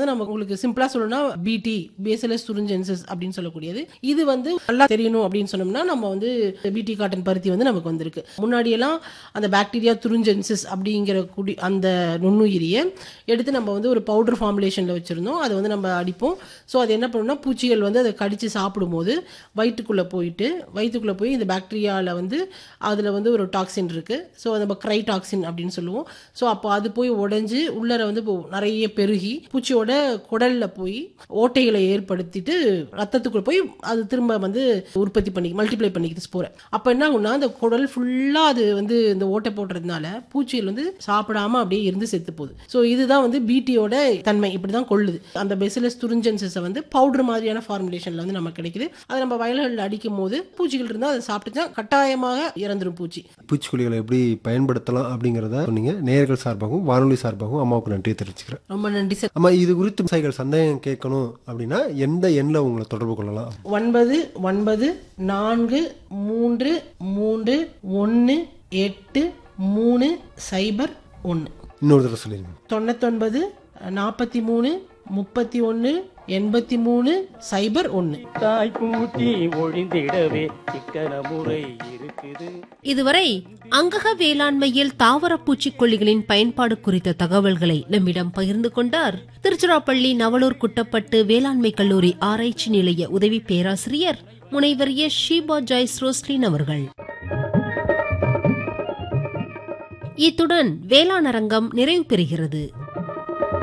நம்ம உங்களுக்கு சிம்பிளா சொல்லணும்னா பிடி பேசலஸ் துரிஞ்சென்சஸ் அப்படின்னு சொல்லக்கூடியது இது வந்து நல்லா தெரியணும் அப்படின்னு சொன்னோம்னா நம்ம வந்து பிடி காட்டன் பருத்தி வந்து நமக்கு வந்திருக்கு முன்னாடி எல்லாம் அந்த பாக்டீரியா துரிஞ்சென்சஸ் அப்படிங்கிற குடி அந்த நுண்ணுயிரியை எடுத்து நம்ம வந்து ஒரு பவுடர் ஃபார்முலேஷனில் வச்சுருந்தோம் அதை வந்து நம்ம அடிப்போம் ஸோ அது என்ன பண்ணும்னா பூச்சிகள் வந்து அதை கடித்து சாப்பிடும்போது வயிற்றுக்குள்ளே போயிட்டு வயிற்றுக்குள்ளே போய் இந்த பாக்டீரியாவில் வந்து அதில் வந்து ஒரு டாக்ஸின் இருக்குது ஸோ நம்ம க்ரைடாக்சின் அப்படின்னு சொல்லுவோம் ஸோ அப்போ அது போய் உடைஞ்சு உள்ளர வந்து இப்போ நிறைய பெருகி பூச்சியோட குடல்ல போய் ஓட்டைகளை ஏற்படுத்திட்டு ரத்தத்துக்குள்ள போய் அது திரும்ப வந்து உற்பத்தி பண்ணி மல்டிப்ளை பண்ணிக்கிட்டு ஸ்போரை அப்போ என்ன ஆகும்னா அந்த குடல் ஃபுல்லாக அது வந்து இந்த ஓட்டை போடுறதுனால பூச்சிகள் வந்து சாப்பிடாம அப்படியே இருந்து செத்து போகுது ஸோ இதுதான் வந்து பிடியோட தன்மை இப்படி தான் கொள்ளுது அந்த பெசிலஸ் துரிஞ்சன்சஸை வந்து பவுடர் மாதிரியான ஃபார்முலேஷனில் வந்து நமக்கு கிடைக்குது அதை நம்ம வயல்களில் அடிக்கும் போது பூச்சிகள் இருந்தால் அதை சாப்பிட்டுச்சா கட்டாயமாக இறந்துரும் பூச்சி பூச்சிக்கொல்லிகளை எப்படி பயன்படுத்தலாம் அப்படிங்கிறத சொன்னீங்க நேயர்கள் சார்பாகவும் வானொலி சார்பாகவும் அம்மாவுக்கு நன்றியை தெரிவிச்சுக்கிறேன் ரொம்ப நன்றி சார் அம்மா இது குறித்து விவசாயிகள் சந்தேகம் கேட்கணும் அப்படின்னா எந்த எண்ணில் உங்களை தொடர்பு கொள்ளலாம் ஒன்பது ஒன்பது நான்கு மூன்று மூன்று ஒன்று எட்டு மூணு சைபர் ஒன்று இன்னொரு தடவை சொல்லிடுங்க தொண்ணூத்தொன்பது நாற்பத்தி மூணு முப்பத்தி ஒன்று எண்பத்தி மூணு சைபர் ஒன்று தாய் பூட்டி ஒழிந்திடவே இக்கன முறை இருக்குது இதுவரை அங்கக வேளாண்மையில் தாவர பூச்சிக்கொல்லிகளின் பயன்பாடு குறித்த தகவல்களை நம்மிடம் பகிர்ந்து கொண்டார் திருச்சிராப்பள்ளி நவலூர் குட்டப்பட்டு வேளாண்மை கல்லூரி ஆராய்ச்சி நிலைய உதவி பேராசிரியர் முனைவர் எஸ் ஷீபா ஜாய்ஸ் ரோஸ்லின் அவர்கள் இத்துடன் வேளாண் அரங்கம் நிறைவு பெறுகிறது